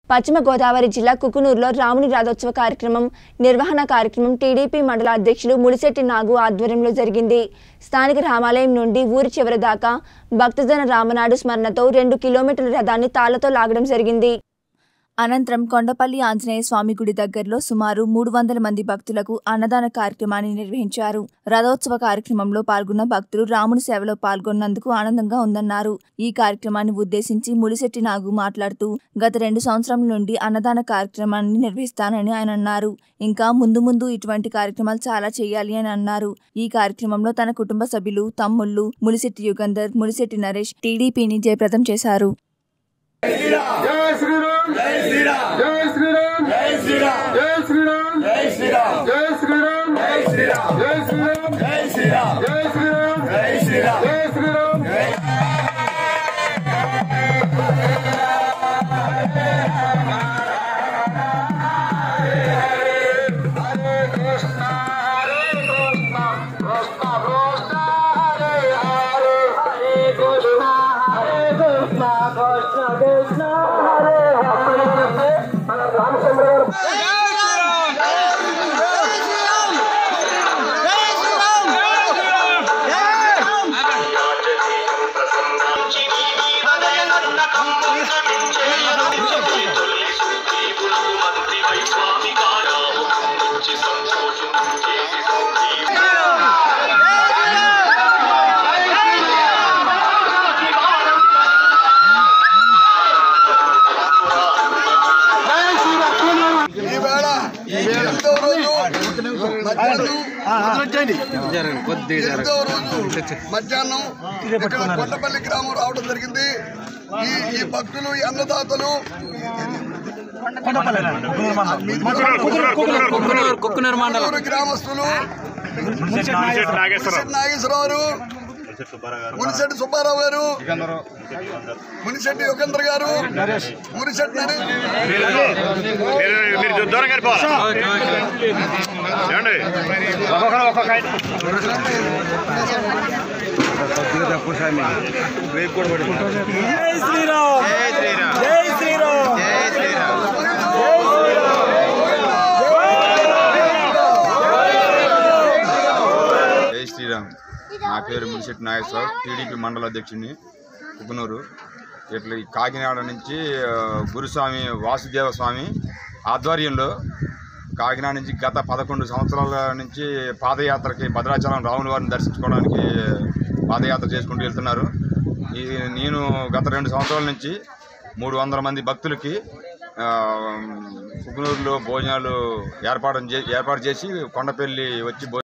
పశ్చిమ గోదావరి జిల్లా కుకునూరులో రాముని రథోత్సవ కార్యక్రమం నిర్వహణ కార్యక్రమం టీడీపీ మండల అధ్యక్షులు ముడిశెట్టి నాగు ఆధ్వర్యంలో జరిగింది స్థానిక రామాలయం నుండి ఊరి చివరి దాకా భక్తజన రామనాడు స్మరణతో రెండు కిలోమీటర్ల రథాన్ని తాళ్లతో లాగడం జరిగింది అనంతరం కొండపల్లి ఆంజనేయ స్వామి గుడి దగ్గరలో సుమారు మూడు వందల మంది భక్తులకు అన్నదాన కార్యక్రమాన్ని నిర్వహించారు రథోత్సవ కార్యక్రమంలో పాల్గొన్న భక్తులు రాముని సేవలో పాల్గొన్నందుకు ఆనందంగా ఉందన్నారు ఈ కార్యక్రమాన్ని ఉద్దేశించి ములిశెట్టి నాగు మాట్లాడుతూ గత రెండు సంవత్సరం నుండి అన్నదాన కార్యక్రమాన్ని నిర్వహిస్తానని ఆయన అన్నారు ఇంకా ముందు ముందు ఇటువంటి కార్యక్రమాలు చాలా చేయాలి అని అన్నారు ఈ కార్యక్రమంలో తన కుటుంబ సభ్యులు తమ్ముళ్ళు ములిశెట్టి యుగంధర్ ములిశెట్టి నరేష్ టీడీపీని జయప్రదం చేశారు జై శ్రీరామ్ జై శ్రీరామ్ జై శ్రీరామ్ జై శ్రీరామ్ జై శ్రీరామ్ జై శ్రీరామ్ జై శ్రీరామ్ జై శ్రీరామ్ జై శ్రీరామ్ జై శ్రీరామ్ జై శ్రీరామ్ జై శ్రీరామ్ జై శ్రీరామ్ హరే కృష్ణ హరే కృష్ణ కృష్ణ కృష్ణ హరే హరే హరే కృష్ణ హరే కృష్ణ కృష్ణ కృష్ణ హరే హరే మన రామచంద్ర గారు ఈవేళ ఎనిమిదవ రోజు మధ్యాహ్నం ఎనిమిదవ రోజు మధ్యాహ్నం ఇక్కడ కొండపల్లి గ్రామం రావడం జరిగింది ఈ ఈ భక్తులు ఈ అన్నదాతలు కుక్కునూరు గ్రామస్తులు మునిశెట్టి నాగేశ్వరరావు మునిశెట్టి సుబ్బారావు గారు మునిశెట్టి యుగేంద్ర గారు మునిశెట్టి నరేష్ మీరు మీరు దూరం వెళ్ళిపోవాలి ఏమండి ఒక్కొక్కరు ఒక్కొక్క ఆయన. జై శ్రీరామ్ నా పేరు మునిశెట్టి నాగేశ్వరరావు టీడీపీ మండల అధ్యక్షుడిని కుకునూరు ఇట్లా ఈ కాకినాడ నుంచి ఆ, గురుస్వామి వాసుదేవ స్వామి ఆధ్వర్యంలో కాకినాడ నుంచి గత పదకొండు సంవత్సరాల నుంచి పాదయాత్రకి భద్రాచలం రాముని వారిని దర్శించుకోవడానికి పాదయాత్ర చేసుకుంటూ వెళ్తున్నారు ఈ నేను గత రెండు సంవత్సరాల నుంచి మూడు వందల మంది భక్తులకి ఆ, కుకునూరులో భోజనాలు ఏర్పాటు చే ఏర్పాటు చేసి కొండపల్లి వచ్చి భోజనం